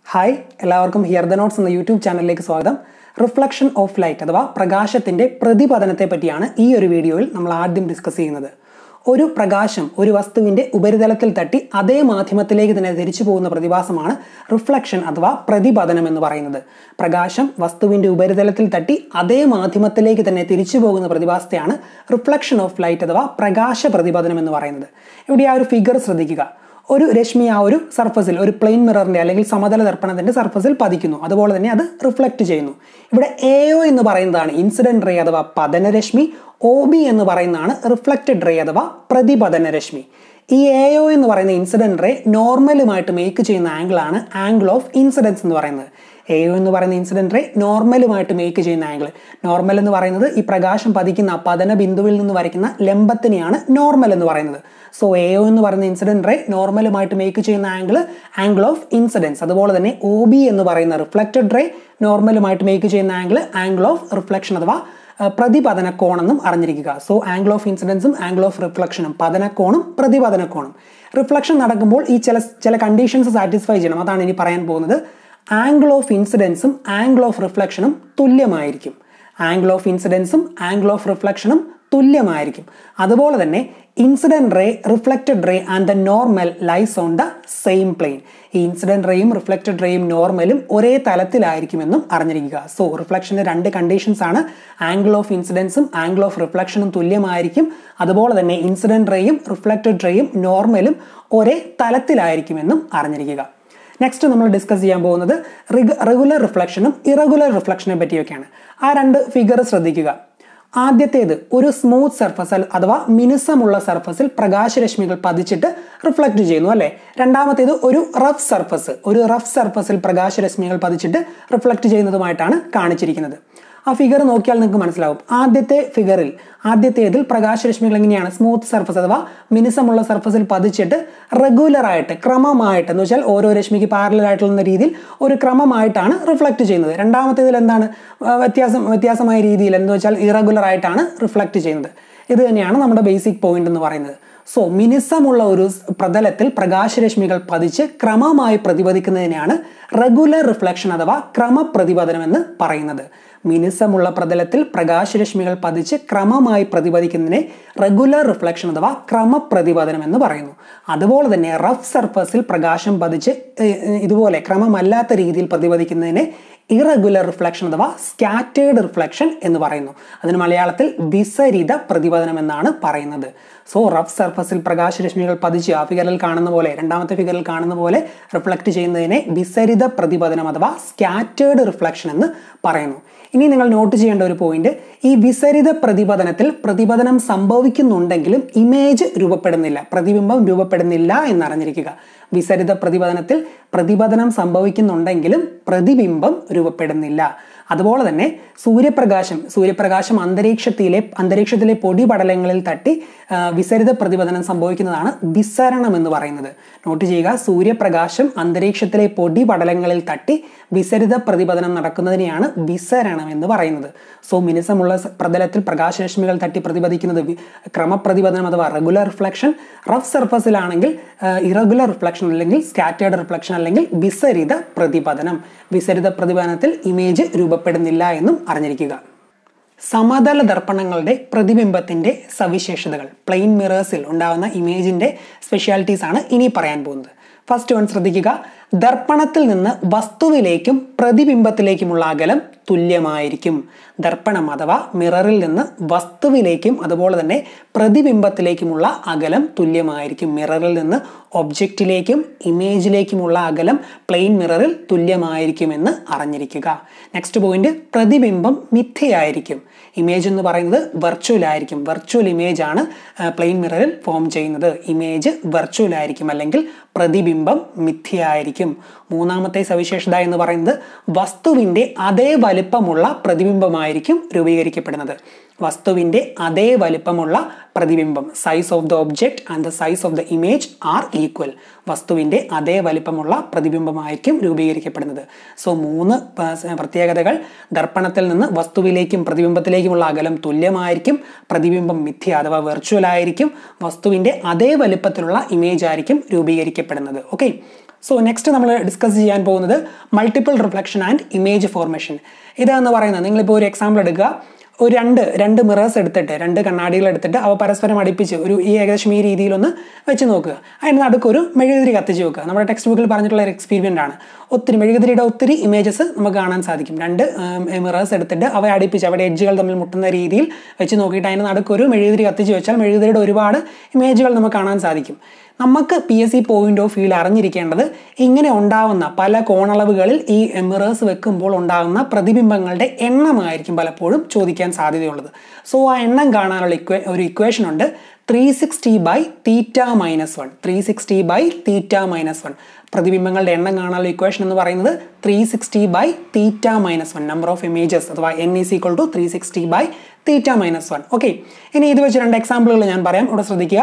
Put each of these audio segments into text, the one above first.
hi എല്ലാവർക്കും here the notes എന്ന YouTube ചാനലിലേക്ക് സ്വാഗതം റിഫ്ലക്ഷൻ ഓഫ് ലൈറ്റ് അഥവാ പ്രകാശത്തിന്റെ പ്രതിപതനത്തെ പറ്റിയാണ് ഈ ഒരു വീഡിയോയിൽ നമ്മൾ ആദ്യം ഡിസ്കസ് ചെയ്യുന്നത് ഒരു പ്രകാശം ഒരു വസ്തുവിന്റെ ഉപരിതലത്തിൽ തട്ടി അതേ മാധ്യമത്തിലേക്ക് തന്നെ തിരിച്ചു പോകുന്ന പ്രതിഭാസമാണ് റിഫ്ലക്ഷൻ അഥവാ പ്രതിപതനം എന്ന് പറയുന്നത് പ്രകാശം വസ്തുവിന്റെ ഉപരിതലത്തിൽ തട്ടി അതേ മാധ്യമത്തിലേക്ക് തന്നെ തിരിച്ചു പോകുന്ന പ്രതിഭാസത്തെയാണ് റിഫ്ലക്ഷൻ ഓഫ് ലൈറ്റ് അഥവാ പ്രകാശ പ്രതിപതനം എന്ന് പറയുന്നത് ഇവിടെ ആ ഒരു ഫിഗർ ശ്രദ്ധിക്കുക ഒരു രശ്മി ആ ഒരു സർഫസിൽ ഒരു പ്ലെയിൻ മിററിന്റെ അല്ലെങ്കിൽ സമതല ദർപ്പണത്തിന്റെ സർഫസിൽ പതിക്കുന്നു അതുപോലെ തന്നെ അത് റിഫ്ലക്ട് ചെയ്യുന്നു ഇവിടെ എ ഒ എന്ന് പറയുന്നതാണ് ഇൻസിഡന്റ് റേ അഥവാ പതനരശ്മി ഒ ബി എന്ന് പറയുന്നതാണ് റിഫ്ലക്റ്റഡ് റേ അഥവാ പ്രതിപതന രശ്മി ഈ എ ഒ എന്ന് പറയുന്ന ഇൻസിഡന്റ് റേ നോർമലുമായിട്ട് മേക്ക് ചെയ്യുന്ന ആംഗിൾ ആണ് ആംഗിൾ ഓഫ് ഇൻസിഡൻസ് എന്ന് പറയുന്നത് എ ഒ എന്ന് പറയുന്ന ഇൻസിഡന്റ് റേ നോർമലുമായിട്ട് മേക്ക് ചെയ്യുന്ന ആംഗിൾ നോർമൽ എന്ന് പറയുന്നത് ഈ പ്രകാശം പതിക്കുന്ന പതന ബിന്ദുവിൽ നിന്ന് വരയ്ക്കുന്ന ലംബത്തിനെയാണ് നോർമൽ എന്ന് പറയുന്നത് സോ എ ഒ എന്ന് പറയുന്ന ഇൻസിഡന്റ് റേ നോർമലുമായിട്ട് മേക്ക് ചെയ്യുന്ന ആംഗിൾ ആംഗിൾ ഓഫ് ഇൻസിഡൻസ് അതുപോലെ തന്നെ ഒ ബി എന്ന് പറയുന്ന റിഫ്ലക്റ്റഡ് റേ നോർമലുമായിട്ട് മേക്ക് ചെയ്യുന്ന ആംഗിൾ ആംഗിൾ ഓഫ് റിഫ്ലക്ഷൻ അഥവാ പ്രതിപതന കോണെന്നും അറിഞ്ഞിരിക്കുക സോ ആംഗിൾ ഓഫ് ഇൻസിഡൻസും ആംഗിൾ ഓഫ് റിഫ്ലക്ഷനും പതനക്കോണും പ്രതിപതനക്കോണും റിഫ്ലക്ഷൻ നടക്കുമ്പോൾ ഈ ചില ചില കണ്ടീഷൻസ് സാറ്റിസ്ഫൈ ചെയ്യണം അതാണ് ഇനി പറയാൻ പോകുന്നത് ആംഗിൾ ഓഫ് ഇൻസിഡൻസും ആംഗിൾ ഓഫ് റിഫ്ലക്ഷനും തുല്യമായിരിക്കും ആംഗിൾ ഓഫ് ഇൻസിഡൻസും ആംഗിൾ ഓഫ് റിഫ്ലക്ഷനും തുല്യമായിരിക്കും അതുപോലെ തന്നെ incident ray reflected ray and the normal lies on the same plane ഈ ഇൻസിഡന്റ് റേയും റിഫ്ലക്റ്റഡ് റേയും നോർമലും ഒരേ തലത്തിലായിരിക്കുമെന്നും അറിഞ്ഞിരിക്കുക സോ റിഫ്ലക്ഷന്റെ രണ്ട് കണ്ടീഷൻസ് ആണ് ആംഗിൾ ഓഫ് ഇൻസിഡൻസും ആംഗിൾ ഓഫ് റിഫ്ലക്ഷനും തുല്യമായിരിക്കും അതുപോലെ തന്നെ ഇൻസിഡന്റ് റേയും റിഫ്ലക്റ്റഡ് റേയും നോർമലും ഒരേ തലത്തിലായിരിക്കുമെന്നും അറിഞ്ഞിരിക്കുക നെക്സ്റ്റ് നമ്മൾ ഡിസ്കസ് ചെയ്യാൻ പോകുന്നത് റെഗുലർ റിഫ്ലക്ഷനും ഇറഗുലർ റിഫ്ലക്ഷനെ പറ്റിയൊക്കെയാണ് ആ രണ്ട് ഫിഗർ ശ്രദ്ധിക്കുക ആദ്യത്തേത് ഒരു സ്മൂത്ത് സർഫസ് അഥവാ മിനുസമുള്ള സർഫസിൽ പ്രകാശരശ്മികൾ പതിച്ചിട്ട് റിഫ്ലക്ട് ചെയ്യുന്നു അല്ലെ രണ്ടാമത്തേത് ഒരു റഫ് സർഫസ് ഒരു റഫ് സർഫസിൽ പ്രകാശരശ്മികൾ പതിച്ചിട്ട് റിഫ്ലക്ട് ചെയ്യുന്നതുമായിട്ടാണ് കാണിച്ചിരിക്കുന്നത് ആ ഫിഗർ നോക്കിയാൽ നിങ്ങൾക്ക് മനസ്സിലാവും ആദ്യത്തെ ഫിഗറിൽ ആദ്യത്തേതിൽ പ്രകാശരശ്മികൾ എങ്ങനെയാണ് സ്മൂത്ത് സർഫസ് അഥവാ മിനുസമുള്ള സർഫസിൽ പതിച്ചിട്ട് റെഗുലർ ആയിട്ട് ക്രമമായിട്ട് എന്ന് വെച്ചാൽ ഓരോ രശ്മിക്ക് പാരലൽ ആയിട്ടുള്ള രീതിയിൽ ഒരു ക്രമമായിട്ടാണ് റിഫ്ലക്ട് ചെയ്യുന്നത് രണ്ടാമത്തേതിൽ എന്താണ് വ്യത്യാസം വ്യത്യാസമായ രീതിയിൽ എന്ന് വെച്ചാൽ ഇറഗുലർ ആയിട്ടാണ് റിഫ്ലക്ട് ചെയ്യുന്നത് ഇത് തന്നെയാണ് നമ്മുടെ ബേസിക് പോയിന്റ് എന്ന് പറയുന്നത് സോ മിനുസമുള്ള ഒരു പ്രതലത്തിൽ പ്രകാശരശ്മികൾ പതിച്ച് ക്രമമായി പ്രതിപദിക്കുന്നതിനെയാണ് റെഗുലർ റിഫ്ലക്ഷൻ അഥവാ ക്രമപ്രതിപതനം എന്ന് പറയുന്നത് മിനുസമുള്ള പ്രതലത്തിൽ പ്രകാശരശ്മികൾ പതിച്ച് ക്രമമായി പ്രതിപദിക്കുന്നതിനെ റെഗുലർ റിഫ്ലക്ഷൻ അഥവാ ക്രമപ്രതിപതനം എന്ന് പറയുന്നു അതുപോലെ തന്നെ റഫ് സർഫസിൽ പ്രകാശം പതിച്ച് ഇതുപോലെ ക്രമമല്ലാത്ത രീതിയിൽ പ്രതിപദിക്കുന്നതിനെ ഇറഗുലർ റിഫ്ലക്ഷൻ അഥവാ സ്കാറ്റേഡ് റിഫ്ലക്ഷൻ എന്ന് പറയുന്നു അതിന് മലയാളത്തിൽ വിസരിത പ്രതിപതനം എന്നാണ് പറയുന്നത് സോ റഫ് സർഫസിൽ പ്രകാശരശ്മികൾ പതിച്ച് ആ ഫിഗറിൽ കാണുന്ന പോലെ രണ്ടാമത്തെ ഫിഗറിൽ കാണുന്ന പോലെ റിഫ്ലക്ട് ചെയ്യുന്നതിനെ വിസരിത പ്രതിപതനം അഥവാ സ്കാറ്റേഡ് റിഫ്ലക്ഷൻ എന്ന് പറയുന്നു ഇനി നിങ്ങൾ നോട്ട് ചെയ്യേണ്ട ഒരു പോയിന്റ് ഈ വിസരിത പ്രതിപതനത്തിൽ പ്രതിപതനം സംഭവിക്കുന്നുണ്ടെങ്കിലും ഇമേജ് രൂപപ്പെടുന്നില്ല പ്രതിബിംബം രൂപപ്പെടുന്നില്ല എന്നറിഞ്ഞിരിക്കുക വിസരിത പ്രതിപതനത്തിൽ പ്രതിപതനം സംഭവിക്കുന്നുണ്ടെങ്കിലും പ്രതിബിംബം രൂപപ്പെടുന്നില്ല അതുപോലെ തന്നെ സൂര്യപ്രകാശം സൂര്യപ്രകാശം അന്തരീക്ഷത്തിലെ അന്തരീക്ഷത്തിലെ പൊടിപടലങ്ങളിൽ തട്ടി വിസരിത പ്രതിപതനം സംഭവിക്കുന്നതാണ് വിസരണം എന്ന് പറയുന്നത് നോട്ട് ചെയ്യുക സൂര്യപ്രകാശം അന്തരീക്ഷത്തിലെ പൊടിപടലങ്ങളിൽ തട്ടി വിസരിത പ്രതിപതനം നടക്കുന്നതിനെയാണ് വിസരണം എന്ന് പറയുന്നത് സോ മിനുസമുള്ള പ്രതലത്തിൽ പ്രകാശരശ്മികൾ തട്ടി പ്രതിപദിക്കുന്നത് ക്രമപ്രതിപതനം അഥവാ റെഗുലർ റിഫ്ലക്ഷൻ റഫ് സർഫസിലാണെങ്കിൽ ഇറഗുലർ റിഫ്ലക്ഷൻ അല്ലെങ്കിൽ സ്കാറ്റേർഡ് റിഫ്ലക്ഷൻ അല്ലെങ്കിൽ വിസരിത പ്രതിപതനം വിസരിത പ്രതിപതനത്തിൽ ഇമേജ് രൂപപ്പെടുന്നില്ല എന്നും അറിഞ്ഞിരിക്കുക സമതല ദർപ്പണങ്ങളുടെ പ്രതിബിംബത്തിന്റെ സവിശേഷതകൾ പ്ലെയിൻ മിറേഴ്സിൽ ഉണ്ടാകുന്ന ഇമേജിന്റെ സ്പെഷ്യാലിറ്റീസ് ആണ് ഇനി പറയാൻ പോകുന്നത് ഫസ്റ്റ് വൺ ശ്രദ്ധിക്കുക ദർപ്പണത്തിൽ നിന്ന് വസ്തുവിലേക്കും പ്രതിബിംബത്തിലേക്കുമുള്ള അകലം തുല്യമായിരിക്കും ദർപ്പണം അഥവാ മിററിൽ നിന്ന് വസ്തുവിലേക്കും അതുപോലെ തന്നെ പ്രതിബിംബത്തിലേക്കുമുള്ള അകലം തുല്യമായിരിക്കും മിററിൽ നിന്ന് ഒബ്ജക്റ്റിലേക്കും ഇമേജിലേക്കുമുള്ള അകലം പ്ലെയിൻ മിററിൽ തുല്യമായിരിക്കുമെന്ന് അറിഞ്ഞിരിക്കുക നെക്സ്റ്റ് പോയിന്റ് പ്രതിബിംബം മിഥ്യയായിരിക്കും ഇമേജ് എന്ന് പറയുന്നത് വെർച്വൽ ആയിരിക്കും വെർച്വൽ ഇമേജ് ആണ് പ്ലെയിൻ മിററിൽ ഫോം ചെയ്യുന്നത് ഇമേജ് വെർച്വൽ ആയിരിക്കും അല്ലെങ്കിൽ പ്രതിബിംബം മിഥ്യയായിരിക്കും മൂന്നാമത്തെ സവിശേഷത എന്ന് പറയുന്നത് വസ്തുവിൻ്റെ അതേ വലിപ്പമുള്ള പ്രതിബിംബമായിരിക്കും രൂപീകരിക്കപ്പെടുന്നത് വസ്തുവിൻ്റെ അതേ വലിപ്പമുള്ള പ്രതിബിംബം size of the object and the size of the image are equal വസ്തുവിൻ്റെ അതേ വലിപ്പമുള്ള പ്രതിബിംബമായിരിക്കും രൂപീകരിക്കപ്പെടുന്നത് സോ മൂന്ന് പ- പ്രത്യേകതകൾ ദർപ്പണത്തിൽ നിന്ന് വസ്തുവിലേക്കും പ്രതിബിംബത്തിലേക്കുമുള്ള അകലം തുല്യമായിരിക്കും പ്രതിബിംബം മിഥ്യ അഥവാ വെർച്വൽ ആയിരിക്കും വസ്തുവിൻ്റെ അതേ വലിപ്പത്തിലുള്ള ഇമേജ് ആയിരിക്കും രൂപീകരിക്കപ്പെടുന്നത് ഓക്കെ സോ നെക്സ്റ്റ് നമ്മൾ ഡിസ്കസ് ചെയ്യാൻ പോകുന്നത് multiple reflection and image formation ഇതാന്ന് പറയുന്നത് നിങ്ങളിപ്പോൾ ഒരു എക്സാമ്പിൾ എടുക്കുക ഒരു രണ്ട് രണ്ട് മിറേഴ്സ് എടുത്തിട്ട് രണ്ട് കണ്ണാടികൾ എടുത്തിട്ട് അവ പരസ്പരം അടുപ്പിച്ച് ഒരു ഈ ഏകദേശം ഈ രീതിയിലൊന്ന് വെച്ച് നോക്കുക അതിന് നടുക്കൊരു മെഴുകുതിരി കത്തിച്ച് വെക്കുക നമ്മുടെ ടെക്സ്റ്റ് ബുക്കിൽ പറഞ്ഞിട്ടുള്ള ഒരു എക്സ്പീരിയൻ്റ് ആണ് ഒത്തിരി മെഴുകുതിരിയുടെ ഒത്തിരി ഇമേജസ് നമുക്ക് കാണാൻ സാധിക്കും രണ്ട് മിറേഴ്സ് എടുത്തിട്ട് അവ അടുപ്പിച്ച് അവിടെ എഡ്ജുകൾ തമ്മിൽ മുട്ടുന്ന രീതിയിൽ വെച്ച് നോക്കിയിട്ട് അതിന് നടുക്കൊരു മെഴുകുതിരി കത്തിച്ച് വെച്ചാൽ മെഴുകുതിരിയുടെ ഒരുപാട് ഇമേജുകൾ നമുക്ക് കാണാൻ സാധിക്കും നമുക്ക് P S C point of വ്യൂവിൽ അറിഞ്ഞിരിക്കേണ്ടത് ഇങ്ങനെ ഉണ്ടാവുന്ന പല കോണളവുകളിൽ ഈ മിറേഴ്സ് വെക്കുമ്പോൾ ഉണ്ടാകുന്ന പ്രതിബിംബങ്ങളുടെ എണ്ണമായിരിക്കും പലപ്പോഴും ചോദിക്കാൻ സാധ്യതയുള്ളത് സോ ആ എണ്ണം കാണാനുള്ള ഇക്വേ ഒരു ഇക്വേഷൻ ഉണ്ട് three sixty by theta minus one three sixty by theta minus one പ്രതിബിംബങ്ങളുടെ എണ്ണം കാണാനുള്ള ഇക്വേഷൻ എന്ന് പറയുന്നത് three sixty by theta minus one number of images അഥവാ N is equal to three sixty by theta minus one okay ഇനി ഇത് വെച്ച് രണ്ട് എക്സാമ്പിളുകൾ ഞാൻ പറയാം ഇവിടെ ശ്രദ്ധിക്കുക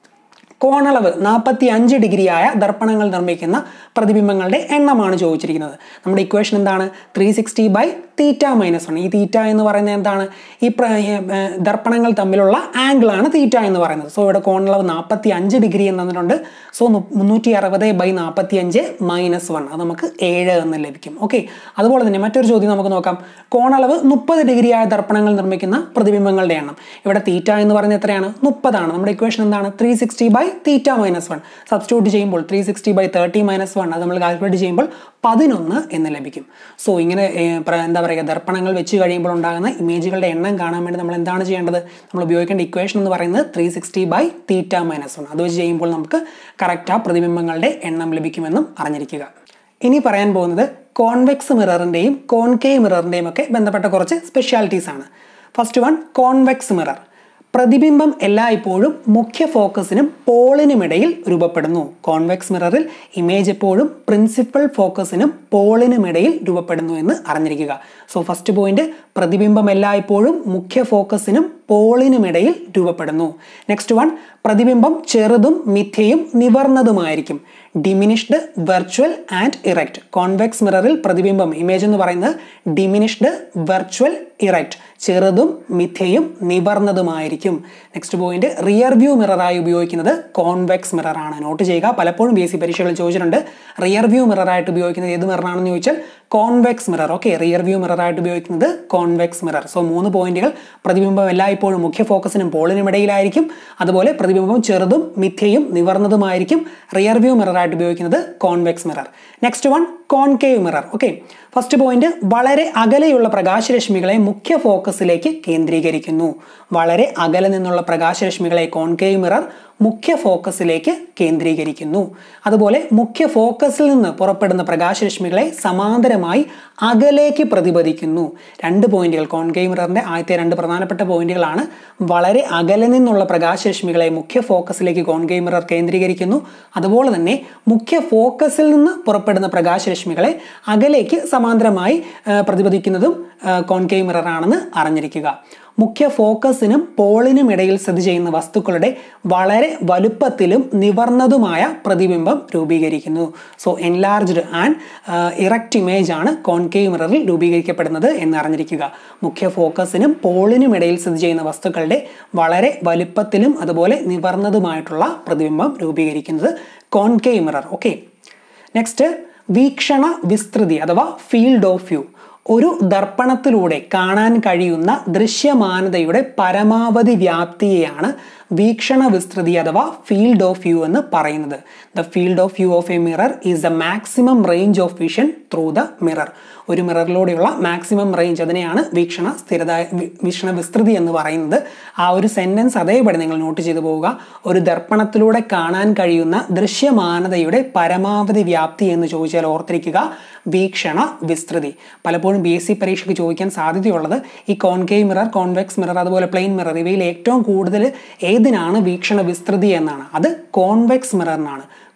കോണളവ് നാൽപ്പത്തി അഞ്ച് ഡിഗ്രിയായ ദർപ്പണങ്ങൾ നിർമ്മിക്കുന്ന പ്രതിബിംബങ്ങളുടെ എണ്ണമാണ് ചോദിച്ചിരിക്കുന്നത് നമ്മുടെ ഇക്വേഷൻ എന്താണ് three sixty by theta minus one ഈ തീറ്റ എന്ന് പറയുന്നത് എന്താണ് ഈ പ്ര- ഈ, ഏ, ദർപ്പണങ്ങൾ തമ്മിലുള്ള ആംഗിൾ ആണ് തീറ്റ എന്ന് പറയുന്നത് സോ ഇവിടെ കോണളവ് നാൽപ്പത്തി അഞ്ച് ഡിഗ്രി എന്ന് തന്നിട്ടുണ്ട് സോ മുന്നൂറ്റി അറുപത് ബൈ നാൽപ്പത്തി അഞ്ച് മൈനസ് വൺ അത് നമുക്ക് ഏഴ് എന്ന് ലഭിക്കും ഓക്കെ അതുപോലെ തന്നെ മറ്റൊരു ചോദ്യം നമുക്ക് നോക്കാം കോണളവ് മുപ്പത് ഡിഗ്രിയായ ദർപ്പണങ്ങൾ നിർമ്മിക്കുന്ന പ്രതിബിംബങ്ങളുടെ എണ്ണം ഇവിടെ തീറ്റ എന്ന് പറയുന്നത് എത്രയാണ് മുപ്പതാണ് നമ്മുടെ ഇക്വേഷൻ എന്താണ് three sixty by theta minus one substitute ചെയ്യുമ്പോൾ three sixty by thirty minus one അത് നമ്മൾ കാൽക്കുലേറ്റ് ചെയ്യുമ്പോൾ പതിനൊന്ന് എന്ന് ലഭിക്കും സോ ഇങ്ങനെ ഏ, പ്ര- എന്താ പറയുക ദർപ്പണങ്ങൾ വെച്ച് കഴിയുമ്പോൾ ഉണ്ടാകുന്ന ഇമേജുകളുടെ എണ്ണം കാണാൻ വേണ്ടി നമ്മൾ എന്താണ് ചെയ്യേണ്ടത് നമ്മൾ ഉപയോഗിക്കേണ്ട ഇക്വേഷൻ എന്ന് പറയുന്നത് three sixty by theta minus one അത് വെച്ച് ചെയ്യുമ്പോൾ നമുക്ക് കറക്റ്റ് ആ പ്രതിബിംബങ്ങളുടെ എണ്ണം ലഭിക്കുമെന്നും അറിഞ്ഞിരിക്കുക ഇനി പറയാൻ പോകുന്നത് കോൺവെക്സ് മിററിൻ്റെയും കോൺകേവ് മിററിൻ്റെയും ഒക്കെ ബന്ധപ്പെട്ട കുറച്ച് സ്പെഷ്യാലിറ്റീസ് ആണ് ഫസ്റ്റ് വൺ കോൺവെക്സ് മിറർ പ്രതിബിംബം എല്ലായ്പ്പോഴും മുഖ്യ ഫോക്കസിനും പോളിനുമിടയിൽ രൂപപ്പെടുന്നു കോൺവെക്സ് മിററിൽ ഇമേജ് എപ്പോഴും പ്രിൻസിപ്പൽ ഫോക്കസിനും പോളിനുമിടയിൽ രൂപപ്പെടുന്നു എന്ന് അറിഞ്ഞിരിക്കുക സോ ഫസ്റ്റ് പോയിന്റ് പ്രതിബിംബം എല്ലായ്പ്പോഴും മുഖ്യ ഫോക്കസിനും പോളിനുമിടയിൽ രൂപപ്പെടുന്നു നെക്സ്റ്റ് വൺ പ്രതിബിംബം ചെറുതും മിഥ്യയും നിവർന്നതുമായിരിക്കും diminished virtual and erect convex മിററിൽ പ്രതിബിംബം ഇമേജ് എന്ന് പറയുന്നത് ഡിമിനിഷ്ഡ് വെർച്വൽ ഇറക്റ്റ് ചെറുതും മിഥ്യയും നിവർന്നതുമായിരിക്കും നെക്സ്റ്റ് പോയിന്റ് റിയർ വ്യൂ മിററായി ഉപയോഗിക്കുന്നത് കോൺവെക്സ് മിറർ ആണ് നോട്ട് ചെയ്യുക പലപ്പോഴും ബി എസ് സി പരീക്ഷകളിൽ ചോദിച്ചിട്ടുണ്ട് റിയർ വ്യൂ മിററായിട്ട് ഉപയോഗിക്കുന്നത് ഏത് മിററാണെന്ന് ചോദിച്ചാൽ convex mirror okay rear view മിററായിട്ട് ഉപയോഗിക്കുന്നത് കോൺവെക്സ് മിറർ സോ മൂന്ന് പോയിന്റുകൾ പ്രതിബിംബം എല്ലായ്പ്പോഴും മുഖ്യ ഫോക്കസിനും പോളിനും ഇടയിലായിരിക്കും അതുപോലെ പ്രതിബിംബം ചെറുതും മിഥ്യയും നിവർന്നതുമായിരിക്കും റിയർ വ്യൂ മിററായിട്ട് ഉപയോഗിക്കുന്നത് convex mirror next one concave mirror okay first point വളരെ അകലെയുള്ള പ്രകാശരശ്മികളെ മുഖ്യ ഫോക്കസിലേക്ക് കേന്ദ്രീകരിക്കുന്നു വളരെ അകലെ നിന്നുള്ള പ്രകാശരശ്മികളെ കോൺകേവ് മിറർ മുഖ്യ ഫോക്കസിലേക്ക് കേന്ദ്രീകരിക്കുന്നു അതുപോലെ മുഖ്യ ഫോക്കസിൽ നിന്ന് പുറപ്പെടുന്ന പ്രകാശരശ്മികളെ സമാന്തരമായി അകലേക്ക് പ്രതിപദിക്കുന്നു രണ്ട് പോയിന്റുകൾ കോൺകേവ് മിററിന്റെ ആദ്യത്തെ രണ്ട് പ്രധാനപ്പെട്ട പോയിന്റുകളാണ് വളരെ അകലെ നിന്നുള്ള പ്രകാശരശ്മികളെ മുഖ്യ ഫോക്കസിലേക്ക് കോൺകേവ് മിറർ കേന്ദ്രീകരിക്കുന്നു അതുപോലെ തന്നെ മുഖ്യ ഫോക്കസിൽ നിന്ന് പുറപ്പെടുന്ന പ്രകാശരശ്മികളെ അകലേക്ക് സമാന്തരമായി ആ, പ്രതിപദിക്കുന്നതും കോൺകേവ് മിറർ ആണെന്ന് അറിഞ്ഞിരിക്കുക മുഖ്യ ഫോക്കസിനും പോളിനും ഇടയിൽ സ്ഥിതി ചെയ്യുന്ന വസ്തുക്കളുടെ വളരെ വലുപ്പത്തിലും നിവർന്നതുമായ പ്രതിബിംബം രൂപീകരിക്കുന്നു so enlarged and erect image ആണ് കോൺകേവ് മിററിൽ രൂപീകരിക്കപ്പെടുന്നത് എന്ന് അറിഞ്ഞിരിക്കുക മുഖ്യ ഫോക്കസിനും പോളിനും ഇടയിൽ സ്ഥിതി ചെയ്യുന്ന വസ്തുക്കളുടെ വളരെ വലുപ്പത്തിലും അതുപോലെ നിവർന്നതുമായിട്ടുള്ള പ്രതിബിംബം രൂപീകരിക്കുന്നത് കോൺകേവ് മിറർ ഓക്കെ നെക്സ്റ്റ് വീക്ഷണ വിസ്തൃതി അഥവാ ഫീൽഡ് ഓഫ് വ്യൂ ഒരു ദർപ്പണത്തിലൂടെ കാണാൻ കഴിയുന്ന ദൃശ്യമാനതയുടെ പരമാവധി വ്യാപ്തിയെയാണ് വീക്ഷണ വിസ്തൃതി അഥവാ ഫീൽഡ് ഓഫ് വ്യൂ എന്ന് പറയുന്നത് the field of view of a mirror is the maximum range of vision through the mirror ഒരു മിററിലൂടെയുള്ള മാക്സിമം റേഞ്ച് അതിനെയാണ് വീക്ഷണ സ്ഥിരത വി- വീക്ഷണ വിസ്തൃതി എന്ന് പറയുന്നത് ആ ഒരു സെന്റൻസ് അതേപടി നിങ്ങൾ നോട്ട് ചെയ്തു പോവുക ഒരു ദർപ്പണത്തിലൂടെ കാണാൻ കഴിയുന്ന ദൃശ്യമാനതയുടെ പരമാവധി വ്യാപ്തി എന്ന് ചോദിച്ചാൽ ഓർത്തിരിക്കുക വീക്ഷണ വിസ്തൃതി പലപ്പോഴും ബി എസ് സി പരീക്ഷയ്ക്ക് ചോദിക്കാൻ സാധ്യതയുള്ളത് ഈ കോൺകേവ് മിറർ കോൺവെക്സ് മിറർ അതുപോലെ പ്ലെയിൻ മിറർ ഇവയിൽ ഏറ്റവും കൂടുതൽ ഏതിനാണ് വീക്ഷണ വിസ്തൃതി എന്നാണ് അത് കോൺവെക്സ് മിററിനാണ്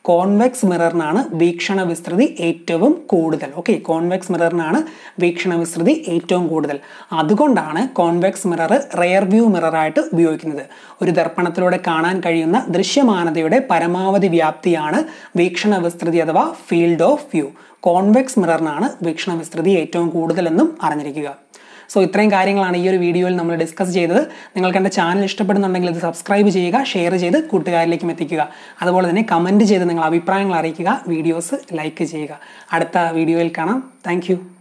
കോൺവെക്സ് മിററിനാണ് വീക്ഷണ വിസ്തൃതി ഏറ്റവും കൂടുതൽ ഓക്കെ കോൺവെക്സ് മിററിനാണ് വീക്ഷണ വിസ്തൃതി ഏറ്റവും കൂടുതൽ അതുകൊണ്ടാണ് കോൺവെക്സ് മിറർ റെയർ വ്യൂ മിററായിട്ട് ഉപയോഗിക്കുന്നത് ഒരു ദർപ്പണത്തിലൂടെ കാണാൻ കഴിയുന്ന ദൃശ്യമാനതയുടെ പരമാവധി വ്യാപ്തിയാണ് വീക്ഷണ വിസ്തൃതി അഥവാ ഫീൽഡ് ഓഫ് വ്യൂ കോൺവെക്സ് മിററിനാണ് വീക്ഷണ വിസ്തൃതി ഏറ്റവും കൂടുതലെന്നും അറിഞ്ഞിരിക്കുക സോ ഇത്രയും കാര്യങ്ങളാണ് ഈ ഒരു വീഡിയോയിൽ നമ്മൾ ഡിസ്കസ് ചെയ്തത് നിങ്ങൾക്ക് എൻ്റെ ചാനൽ ഇഷ്ടപ്പെടുന്നുണ്ടെങ്കിൽ ഇത് സബ്സ്ക്രൈബ് ചെയ്യുക ഷെയർ ചെയ്ത് കൂട്ടുകാരിലേക്കും എത്തിക്കുക അതുപോലെ തന്നെ കമൻറ്റ് ചെയ്ത് നിങ്ങൾ അഭിപ്രായങ്ങൾ അറിയിക്കുക വീഡിയോസ് ലൈക്ക് ചെയ്യുക അടുത്ത വീഡിയോയിൽ കാണാം താങ്ക്